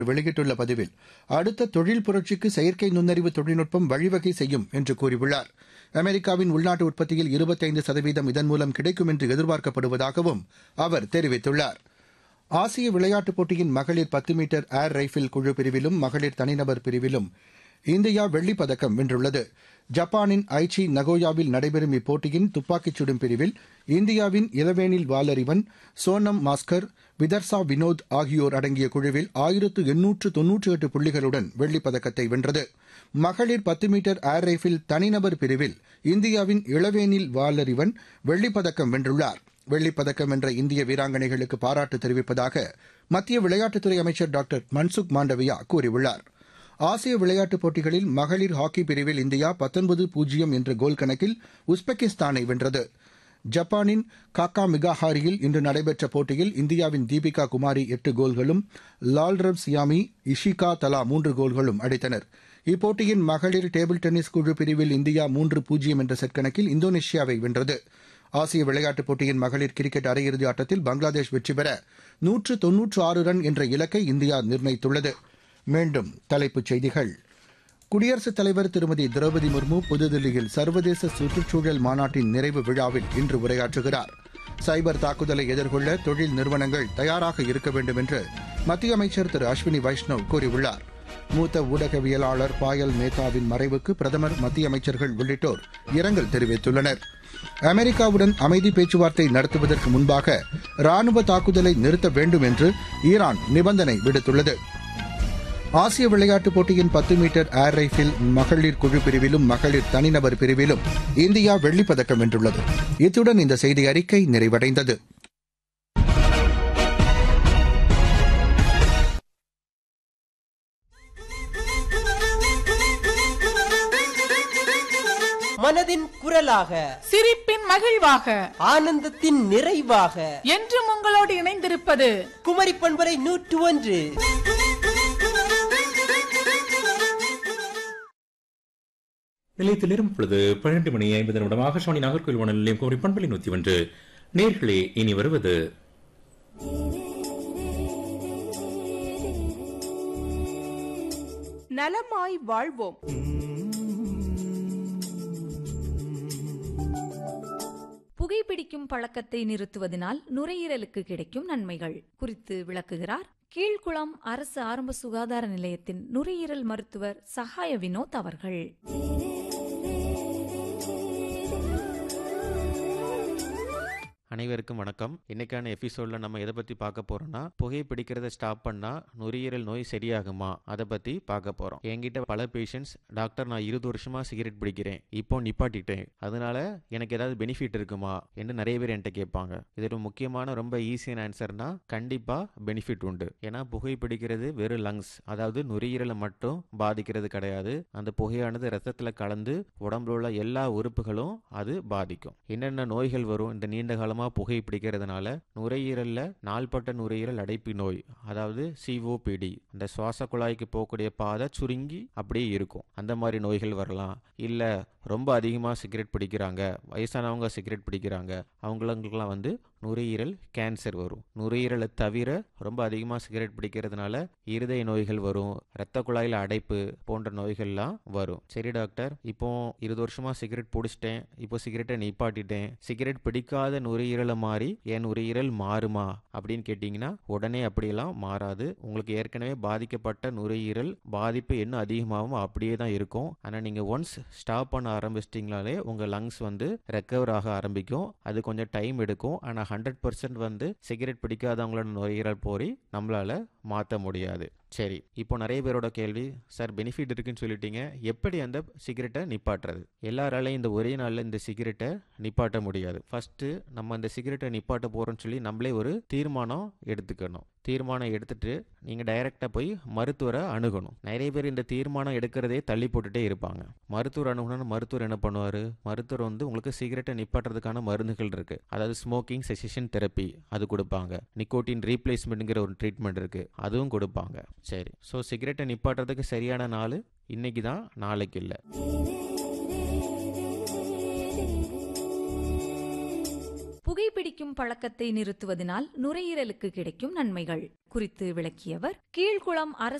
வெளியிட்டுள்ள பதிவில் அடுத்த தொழில் புரட்சிக்கு செயற்கை நுண்ணறிவு தொழில்நுட்பம் வழிவகை செய்யும் என்று கூறியுள்ளார் அமெரிக்காவின் உள்நாட்டு உற்பத்தியில் இருபத்தைந்து சதவீதம் இதன் மூலம் கிடைக்கும் என்று எதிர்பார்க்கப்படுவதாகவும் அவர் தெரிவித்துள்ளார் ஆசிய விளையாட்டுப் போட்டியின் மகளிர் பத்து மீட்டர் ஏர் ரைபிள் குழு பிரிவிலும் மகளிர் தனிநபர் பிரிவிலும் இந்தியா வெள்ளிப் பதக்கம் வென்றுள்ளது ஜப்பானின் ஐச்சி நகோயாவில் நடைபெறும் இப்போட்டியின் துப்பாக்கிச் சுடும் பிரிவில் இந்தியாவின் இளவேனில் வாலறிவன் சோனம் மாஸ்கர் விதர்சா வினோத் ஆகியோர் அடங்கிய குழுவில் ஆயிரத்து எண்ணூற்று தொன்னூற்றி எட்டு புள்ளிகளுடன் வெள்ளிப் பதக்கத்தை வென்றது மகளிர் பத்து மீட்டர் ஏர் ரைபிள் தனிநபர் பிரிவில் இந்தியாவின் இளவேனில் வாலறிவன் வெள்ளிப் பதக்கம் வென்றுள்ளார் வெள்ளிப் பதக்கம் வென்ற இந்திய வீராங்கனைகளுக்கு பாராட்டு தெரிவிப்பதாக மத்திய விளையாட்டுத்துறை அமைச்சர் டாக்டர் மன்சுக் மாண்டவியா கூறியுள்ளார் ஆசிய விளையாட்டுப் போட்டிகளில் மகளிர் ஹாக்கி பிரிவில் இந்தியா பத்தொன்பது பூஜ்ஜியம் என்ற கோல் கணக்கில் உஸ்பெகிஸ்தானை வென்றது ஜப்பானின் காக்கா மிகாஹாரியில் இன்று நடைபெற்ற போட்டியில் இந்தியாவின் தீபிகா குமாரி எட்டு கோல்களும் லால்ரவ் சியாமி இஷிகா தலா மூன்று கோல்களும் அடித்தனர் இப்போட்டியின் மகளிர் டேபிள் டென்னிஸ் குழு பிரிவில் இந்தியா மூன்று பூஜ்ஜியம் என்ற செட் கணக்கில் இந்தோனேஷியாவை வென்றது ஆசிய விளையாட்டுப் போட்டியின் மகளிர் கிரிக்கெட் அரையிறுதி ஆட்டத்தில் பங்களாதேஷ் வெற்றி பெற நூற்று தொன்னூற்று ஆறு ரன் என்ற இலக்கை இந்தியா நிர்ணயித்துள்ளது மீண்டும் தலைப்புச் செய்திகள் குடியரசுத் தலைவர் திருமதி திரௌபதி முர்மு புதுதில்லியில் சர்வதேச சுற்றுச்சூழல் மாநாட்டின் நிறைவு விழாவில் இன்று உரையாற்றுகிறார் சைபர் தாக்குதலை எதிர்கொள்ள தொழில் நிறுவனங்கள் தயாராக இருக்க வேண்டும் என்று மத்திய அமைச்சர் திரு அஸ்வினி வைஷ்ணவ் கூறியுள்ளார் மூத்த ஊடகவியலாளர் பாயல் மேத்தாவின் மறைவுக்கு பிரதமர் மத்திய அமைச்சர்கள் உள்ளிட்டோர் இரங்கல் தெரிவித்துள்ளனர் அமெரிக்காவுடன் அமைதி பேச்சுவார்த்தை நடத்துவதற்கு முன்பாக ராணுவ தாக்குதலை நிறுத்த வேண்டும் என்று ஈரான் நிபந்தனை விடுத்துள்ளது ஆசிய விளையாட்டுப் போட்டியின் பத்து மீட்டர் ஏர் ரைபிள் மகளிர் குழு பிரிவிலும் மகளிர் தனிநபர் பிரிவிலும் இந்தியா வெள்ளிப் பதக்கம் வென்றுள்ளது இத்துடன் இந்த செய்தி அறிக்கை நிறைவடைந்தது மனதின் குரலாக சிரிப்பின் மகிழ்வாக ஆனந்தத்தின் நிறைவாக என்றும் உங்களோடு இணைந்திருப்பது குமரி பண்பரை நூற்று ஒன்று நிலையத்தில் இப்பொழுது பன்னெண்டு மணி ஐம்பது நிமிடம் ஆகாஷவாணி நாகர்கோவில் வானொலி நிலையம் குமரி பண்பலை நூத்தி ஒன்று நேர்களே இனி வருவது நலமாய் வாழ்வோம் புகைப்பிடிக்கும் பழக்கத்தை நிறுத்துவதனால் நுரையீரலுக்கு கிடைக்கும் நன்மைகள் குறித்து விளக்குகிறார் கீழ்குளம் அரசு ஆரம்ப சுகாதார நிலையத்தின் நுரையீரல் மருத்துவர் சகாய வினோத் அவர்கள் அனைவருக்கும் வணக்கம் இன்னைக்கான எபிசோடில் நம்ம எதை பற்றி பார்க்க போறோம்னா புகை பிடிக்கிறத ஸ்டாப் பண்ணா நுரையீரல் நோய் சரியாகுமா அதை பற்றி பார்க்க போறோம் என்கிட்ட பல பேஷண்ட்ஸ் டாக்டர் நான் இருபது வருஷமா சிகரெட் பிடிக்கிறேன் இப்போ நிப்பாட்டிட்டேன் அதனால எனக்கு ஏதாவது பெனிஃபிட் இருக்குமா என்று நிறைய பேர் என்கிட்ட கேட்பாங்க இது ஒரு முக்கியமான ரொம்ப ஈஸியான ஆன்சர்னா கண்டிப்பா பெனிஃபிட் உண்டு ஏன்னா புகை பிடிக்கிறது வெறும் லங்ஸ் அதாவது நுரையீரலை மட்டும் பாதிக்கிறது கிடையாது அந்த புகையானது ரத்தத்தில் கலந்து உடம்புல உள்ள எல்லா உறுப்புகளும் அது பாதிக்கும் என்னென்ன நோய்கள் வரும் இந்த நீண்ட காலமா புகை பிடிக்கிறதுனால நுரையீரல்ல நாள்பட்ட நுரையீரல் அடைப்பு நோய் அதாவது சிஓபிடி அந்த சுவாச குழாய்க்கு போகக்கூடிய பாதை சுருங்கி அப்படியே இருக்கும் அந்த மாதிரி நோய்கள் வரலாம் இல்ல ரொம்ப அதிகமாக சிகரெட் பிடிக்கிறாங்க வயசானவங்க சிகரெட் பிடிக்கிறாங்க அவங்களுக்கெல்லாம் வந்து நுரையீரல் கேன்சர் வரும் நுரையீரலை தவிர ரொம்ப அதிகமாக சிகரெட் பிடிக்கிறதுனால இருதய நோய்கள் வரும் இரத்த குழாயில் அடைப்பு போன்ற நோய்கள்லாம் வரும் சரி டாக்டர் இப்போ இருபது வருஷமா சிகரெட் பிடிச்சிட்டேன் இப்போ சிகரெட்டை நிப்பாட்டிட்டேன் சிகரெட் பிடிக்காத நுரையீரலை மாறி என் நுரையீரல் மாறுமா அப்படின்னு கேட்டிங்கன்னா உடனே அப்படியெல்லாம் மாறாது உங்களுக்கு ஏற்கனவே பாதிக்கப்பட்ட நுரையீரல் பாதிப்பு என்ன அதிகமாகும் அப்படியே தான் இருக்கும் ஆனால் நீங்கள் ஒன்ஸ் ஸ்டாப் பண்ண ஆரம்பிச்சிட்டிங்களாலே உங்கள் லங்ஸ் வந்து ரெக்கவர் ஆக ஆரம்பிக்கும் அது கொஞ்சம் டைம் எடுக்கும் ஆனால் ஹண்ட்ரட் பர்சன்ட் வந்து சிகரெட் பிடிக்காதவங்களோட நுரையீரல் போரி நம்மளால மாற்ற முடியாது சரி இப்போ நிறைய பேரோட கேள்வி சார் பெனிஃபிட் இருக்குன்னு சொல்லிட்டீங்க எப்படி அந்த சிகரெட்டை நிப்பாட்டுறது எல்லாராலையும் இந்த ஒரே நாளில் இந்த சிகரெட்டை நிப்பாட்ட முடியாது ஃபர்ஸ்ட் நம்ம அந்த சிகரெட்டை நிப்பாட்ட போறோம்னு சொல்லி நம்மளே ஒரு தீர்மானம் எடுத்துக்கணும் தீர்மானம் எடுத்துட்டு நீங்கள் டைரெக்டாக போய் மருத்துவரை அணுகணும் நிறைய பேர் இந்த தீர்மானம் எடுக்கிறதே தள்ளி போட்டுட்டே இருப்பாங்க மருத்துவர் அணுகணும்னு மருத்துவர் என்ன பண்ணுவார் மருத்துவர் வந்து உங்களுக்கு சிகரெட்டை நிப்பாட்டுறதுக்கான மருந்துகள் இருக்கு அதாவது ஸ்மோக்கிங் செசிஷன் தெரப்பி அது கொடுப்பாங்க நிக்கோட்டின் ரீப்ளேஸ்மெண்ட்டுங்கிற ஒரு ட்ரீட்மெண்ட் இருக்கு அதுவும் கொடுப்பாங்க சரி ஸோ சிகரெட்டை நிப்பாட்டுறதுக்கு சரியான நாள் இன்னைக்கு தான் நாளைக்கு இல்லை புகை புகைப்பிடிக்கும் பழக்கத்தை நிறுத்துவதனால் நுரையீரலுக்கு கிடைக்கும் நன்மைகள் குறித்து விளக்கியவர் கீழ்குளம் அரசு